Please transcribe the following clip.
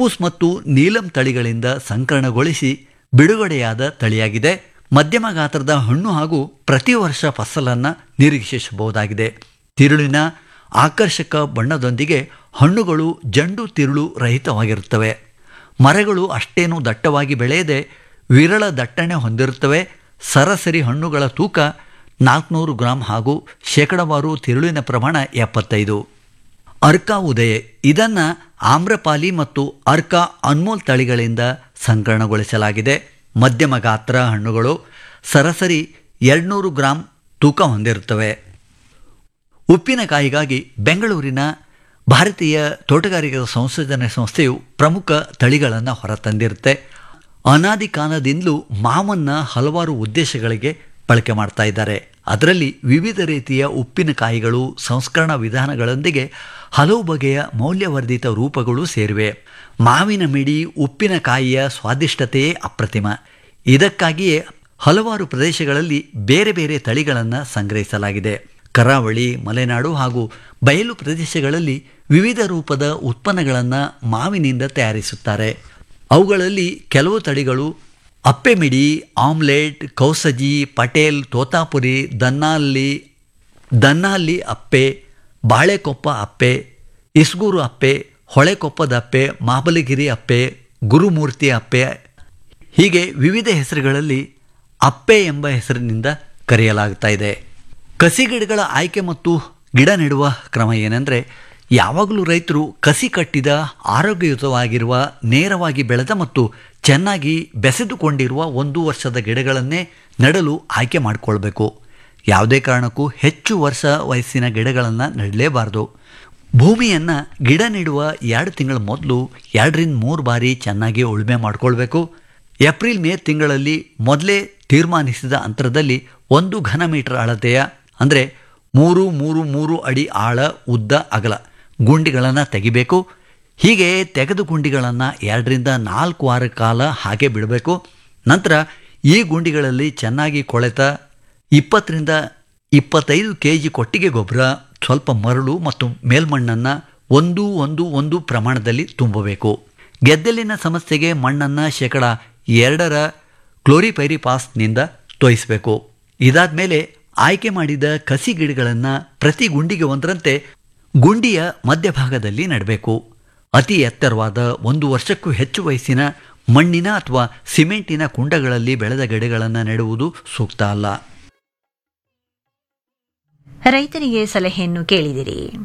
ಹಪ್ಪೂಸ್ ಮತ್ತು ನೀಲಂ ತಳಿಗಳಿಂದ ಸಂಕಲನಗೊಳಿಸಿ ಬಿಡುಗಡೆಯಾದ ತಳಿಯಾಗಿದೆ ಮಧ್ಯಮ ಗಾತ್ರದ ಹಣ್ಣು ಹಾಗೂ ಪ್ರತಿ ವರ್ಷ ಫಸಲನ್ನು ನಿರೀಕ್ಷಿಸಬಹುದಾಗಿದೆ ತಿರುಳಿನ ಆಕರ್ಷಕ ಬಣ್ಣದೊಂದಿಗೆ ಹಣ್ಣುಗಳು ಜಂಡು ತಿರುಳು ರಹಿತವಾಗಿರುತ್ತವೆ ಮರಗಳು ಅಷ್ಟೇನು ದಟ್ಟವಾಗಿ ಬೆಳೆಯದೆ ವಿರಳ ದಟ್ಟಣೆ ಹೊಂದಿರುತ್ತವೆ ಸರಾಸರಿ ಹಣ್ಣುಗಳ ತೂಕ ನಾಲ್ಕುನೂರು ಗ್ರಾಂ ಹಾಗೂ ಶೇಕಡವಾರು ತಿರುಳಿನ ಪ್ರಮಾಣ ಎಪ್ಪತ್ತೈದು ಅರ್ಕಾ ಉದಯ ಇದನ್ನು ಆಮ್ರಪಾಲಿ ಮತ್ತು ಅರ್ಕಾ ಅನ್ಮೋಲ್ ತಳಿಗಳಿಂದ ಸಂಕಲನಗೊಳಿಸಲಾಗಿದೆ ಮಧ್ಯಮ ಗಾತ್ರ ಹಣ್ಣುಗಳು ಸರಾಸರಿ ಎರಡುನೂರು ಗ್ರಾಂ ತೂಕ ಹೊಂದಿರುತ್ತವೆ ಉಪ್ಪಿನಕಾಯಿಗಾಗಿ ಬೆಂಗಳೂರಿನ ಭಾರತೀಯ ತೋಟಗಾರಿಕಾ ಸಂಶೋಧನೆ ಸಂಸ್ಥೆಯು ಪ್ರಮುಖ ತಳಿಗಳನ್ನು ಹೊರತಂದಿರುತ್ತೆ ಅನಾದಿ ಕಾಲದಿಂದಲೂ ಮಾವನ್ನು ಹಲವಾರು ಉದ್ದೇಶಗಳಿಗೆ ಬಳಕೆ ಮಾಡ್ತಾ ಇದ್ದಾರೆ ಅದರಲ್ಲಿ ವಿವಿಧ ರೀತಿಯ ಉಪ್ಪಿನಕಾಯಿಗಳು ಸಂಸ್ಕರಣಾ ವಿಧಾನಗಳೊಂದಿಗೆ ಹಲವು ಬಗೆಯ ಮೌಲ್ಯವರ್ಧಿತ ರೂಪಗಳು ಸೇರಿವೆ ಮಾವಿನ ಮಿಡಿ ಉಪ್ಪಿನಕಾಯಿಯ ಸ್ವಾದಿಷ್ಟತೆಯೇ ಅಪ್ರತಿಮ ಇದಕ್ಕಾಗಿಯೇ ಹಲವಾರು ಪ್ರದೇಶಗಳಲ್ಲಿ ಬೇರೆ ಬೇರೆ ತಳಿಗಳನ್ನು ಸಂಗ್ರಹಿಸಲಾಗಿದೆ ಕರಾವಳಿ ಮಲೆನಾಡು ಹಾಗೂ ಬಯಲು ಪ್ರದೇಶಗಳಲ್ಲಿ ವಿವಿಧ ರೂಪದ ಉತ್ಪನ್ನಗಳನ್ನು ಮಾವಿನಿಂದ ತಯಾರಿಸುತ್ತಾರೆ ಅವುಗಳಲ್ಲಿ ಕೆಲವು ತಳಿಗಳು ಅಪ್ಪೆಮಿಡಿ ಆಮ್ಲೆಟ್ ಕೌಸಜಿ ಪಟೇಲ್ ತೋತಾಪುರಿ ದನ್ನಾಲಿ ದನ್ನಾಲಿ ಅಪ್ಪೆ ಬಾಳೆಕೊಪ್ಪ ಅಪ್ಪೆ ಇಸ್ಗೂರು ಅಪ್ಪೆ ಹೊಳೆಕೊಪ್ಪದ ಅಪ್ಪೆ ಮಹಾಬಲಿಗಿರಿ ಅಪ್ಪೆ ಗುರುಮೂರ್ತಿ ಅಪ್ಪೆ ಹೀಗೆ ವಿವಿಧ ಹೆಸರುಗಳಲ್ಲಿ ಅಪ್ಪೆ ಎಂಬ ಹೆಸರಿನಿಂದ ಕರೆಯಲಾಗ್ತಾ ಇದೆ ಕಸಿ ಗಿಡಗಳ ಆಯ್ಕೆ ಮತ್ತು ಗಿಡ ನೆಡುವ ಕ್ರಮ ಏನೆಂದರೆ ಯಾವಾಗಲೂ ರೈತರು ಕಸಿ ಕಟ್ಟಿದ ಆರೋಗ್ಯಯುತವಾಗಿರುವ ನೇರವಾಗಿ ಬೆಳೆದ ಮತ್ತು ಚೆನ್ನಾಗಿ ಬೆಸೆದುಕೊಂಡಿರುವ ಒಂದು ವರ್ಷದ ಗಿಡಗಳನ್ನೇ ನೆಡಲು ಆಯ್ಕೆ ಮಾಡಿಕೊಳ್ಬೇಕು ಯಾವುದೇ ಕಾರಣಕ್ಕೂ ಹೆಚ್ಚು ವರ್ಷ ವಯಸ್ಸಿನ ಗಿಡಗಳನ್ನು ನೆಡಲೇಬಾರದು ಭೂಮಿಯನ್ನು ಗಿಡ ನೆಡುವ ಎರಡು ತಿಂಗಳ ಮೊದಲು ಎರಡರಿಂದ ಮೂರು ಬಾರಿ ಚೆನ್ನಾಗಿ ಉಳುಮೆ ಮಾಡಿಕೊಳ್ಬೇಕು ಏಪ್ರಿಲ್ ಮೇ ತಿಂಗಳಲ್ಲಿ ಮೊದಲೇ ತೀರ್ಮಾನಿಸಿದ ಅಂತರದಲ್ಲಿ ಒಂದು ಘನ ಮೀಟರ್ ಅಳತೆಯ ಅಂದರೆ ಮೂರು ಮೂರು ಮೂರು ಅಡಿ ಆಳ ಉದ್ದ ಅಗಲ ಗುಂಡಿಗಳನ್ನು ತೆಗಿಬೇಕು ಹೀಗೆ ತೆಗೆದು ಗುಂಡಿಗಳನ್ನು ಎರಡರಿಂದ ನಾಲ್ಕು ವಾರ ಕಾಲ ಹಾಗೆ ಬಿಡಬೇಕು ನಂತರ ಈ ಗುಂಡಿಗಳಲ್ಲಿ ಚೆನ್ನಾಗಿ ಕೊಳೆತ ಇಪ್ಪತ್ತರಿಂದ ಇಪ್ಪತ್ತೈದು ಕೆ ಜಿ ಕೊಟ್ಟಿಗೆ ಗೊಬ್ಬರ ಸ್ವಲ್ಪ ಮರಳು ಮತ್ತು ಮೇಲ್ಮಣ್ಣನ್ನು ಒಂದು ಒಂದು ಒಂದು ಪ್ರಮಾಣದಲ್ಲಿ ತುಂಬಬೇಕು ಗೆದ್ದಲಿನ ಸಮಸ್ಯೆಗೆ ಮಣ್ಣನ್ನು ಶೇಕಡ ಎರಡರ ಕ್ಲೋರಿಪೈರಿಪಾಸ್ನಿಂದ ತೋಯಿಸಬೇಕು ಇದಾದ ಮೇಲೆ ಆಯ್ಕೆ ಮಾಡಿದ ಕಸಿ ಗಿಡಗಳನ್ನು ಪ್ರತಿ ಗುಂಡಿಗೆ ಒಂದರಂತೆ ಗುಂಡಿಯ ಮಧ್ಯಭಾಗದಲ್ಲಿ ನೆಡಬೇಕು ಅತಿ ಎತ್ತರವಾದ ಒಂದು ವರ್ಷಕ್ಕೂ ಹೆಚ್ಚು ವಯಸ್ಸಿನ ಮಣ್ಣಿನ ಅಥವಾ ಸಿಮೆಂಟಿನ ಕುಂಡಗಳಲ್ಲಿ ಬೆಳೆದ ಗಿಡಗಳನ್ನು ನೆಡುವುದು ಸೂಕ್ತ ಅಲ್ಲ ರೈತರಿಗೆ ಸಲಹೆಯನ್ನು ಕೇಳಿದಿರಿ